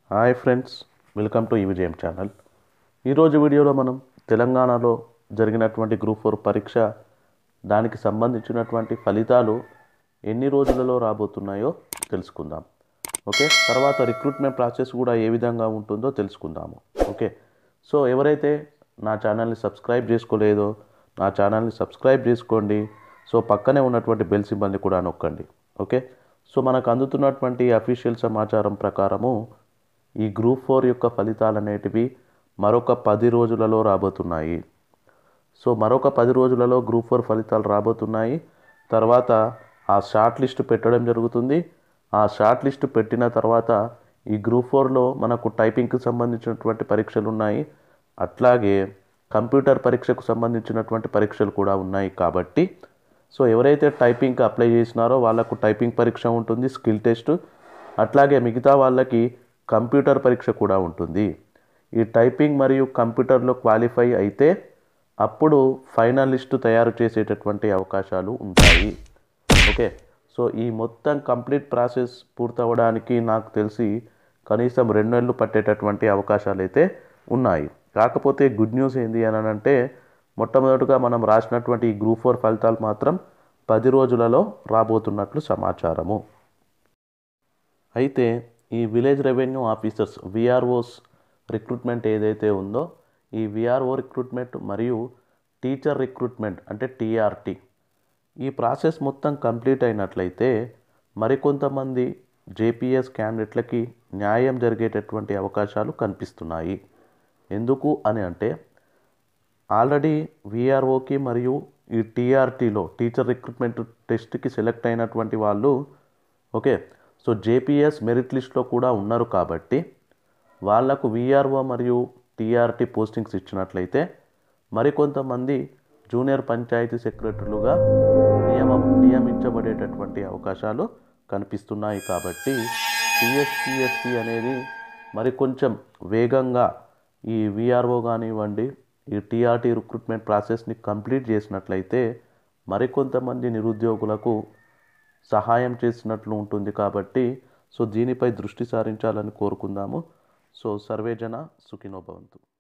hi friends welcome to ఈ విజయం channel ఈరోజు వీడియోలో మనం తెలంగాణలో జరిగినటువంటి గ్రూప్ ఫోర్ పరీక్ష దానికి సంబంధించినటువంటి ఫలితాలు ఎన్ని రోజులలో రాబోతున్నాయో తెలుసుకుందాం ఓకే తర్వాత రిక్రూట్మెంట్ ప్రాసెస్ కూడా ఏ విధంగా ఉంటుందో తెలుసుకుందాము ఓకే సో ఎవరైతే నా ఛానల్ని సబ్స్క్రైబ్ చేసుకోలేదో నా ఛానల్ని సబ్స్క్రైబ్ చేసుకోండి సో పక్కనే ఉన్నటువంటి బెల్ సింబల్ని కూడా నొక్కండి ఓకే సో మనకు అందుతున్నటువంటి అఫీషియల్ సమాచారం ప్రకారము ఈ గ్రూప్ ఫోర్ యొక్క ఫలితాలు అనేటివి మరొక పది రోజులలో రాబోతున్నాయి సో మరొక పది రోజులలో గ్రూప్ ఫోర్ ఫలితాలు రాబోతున్నాయి తర్వాత ఆ షార్ట్ లిస్ట్ పెట్టడం జరుగుతుంది ఆ షార్ట్ లిస్ట్ పెట్టిన తర్వాత ఈ గ్రూప్ ఫోర్లో మనకు టైపింగ్కి సంబంధించినటువంటి పరీక్షలు ఉన్నాయి అట్లాగే కంప్యూటర్ పరీక్షకు సంబంధించినటువంటి పరీక్షలు కూడా ఉన్నాయి కాబట్టి సో ఎవరైతే టైపింగ్కి అప్లై చేసినారో వాళ్ళకు టైపింగ్ పరీక్ష ఉంటుంది స్కిల్ టెస్ట్ అట్లాగే మిగతా వాళ్ళకి కంప్యూటర్ పరీక్ష కూడా ఉంటుంది ఈ టైపింగ్ మరియు కంప్యూటర్లో క్వాలిఫై అయితే అప్పుడు ఫైనల్ లిస్టు తయారు చేసేటటువంటి అవకాశాలు ఉంటాయి ఓకే సో ఈ మొత్తం కంప్లీట్ ప్రాసెస్ పూర్తవడానికి నాకు తెలిసి కనీసం రెండు నెలలు పట్టేటటువంటి అవకాశాలు అయితే ఉన్నాయి కాకపోతే గుడ్ న్యూస్ ఏంది అని అంటే మొట్టమొదటిగా మనం రాసినటువంటి ఈ గ్రూప్ ఫోర్ ఫలితాలు మాత్రం పది రోజులలో రాబోతున్నట్లు సమాచారము అయితే ఈ village revenue officers VROs recruitment ఏదైతే ఉందో ఈ విఆర్ఓ రిక్రూట్మెంట్ మరియు టీచర్ రిక్రూట్మెంట్ అంటే టీఆర్టీ ఈ ప్రాసెస్ మొత్తం కంప్లీట్ అయినట్లయితే మరికొంతమంది జేపీఎస్ క్యాండిడేట్లకి న్యాయం జరిగేటటువంటి అవకాశాలు కనిపిస్తున్నాయి ఎందుకు అని అంటే ఆల్రెడీ విఆర్ఓకి మరియు ఈ టీఆర్టీలో టీచర్ రిక్రూట్మెంట్ టెస్ట్కి సెలెక్ట్ అయినటువంటి వాళ్ళు ఓకే సో జేపీఎస్ మెరిట్ లిస్ట్లో కూడా ఉన్నారు కాబట్టి వాళ్లకు విఆర్ఓ మరియు టీఆర్టీ పోస్టింగ్స్ ఇచ్చినట్లయితే మరికొంతమంది జూనియర్ పంచాయతీ సెక్రటరీలుగా నియమం నియమించబడేటటువంటి అవకాశాలు కనిపిస్తున్నాయి కాబట్టి టీఎస్పిఎస్సి అనేది మరికొంచెం వేగంగా ఈ విఆర్ఓ కానివ్వండి ఈ టీఆర్టీ రిక్రూట్మెంట్ ప్రాసెస్ని కంప్లీట్ చేసినట్లయితే మరికొంతమంది నిరుద్యోగులకు సహాయం చేసినట్లు ఉంటుంది కాబట్టి సో దీనిపై దృష్టి సారించాలని కోరుకుందాము సో సర్వేజన సుఖినోభవంతు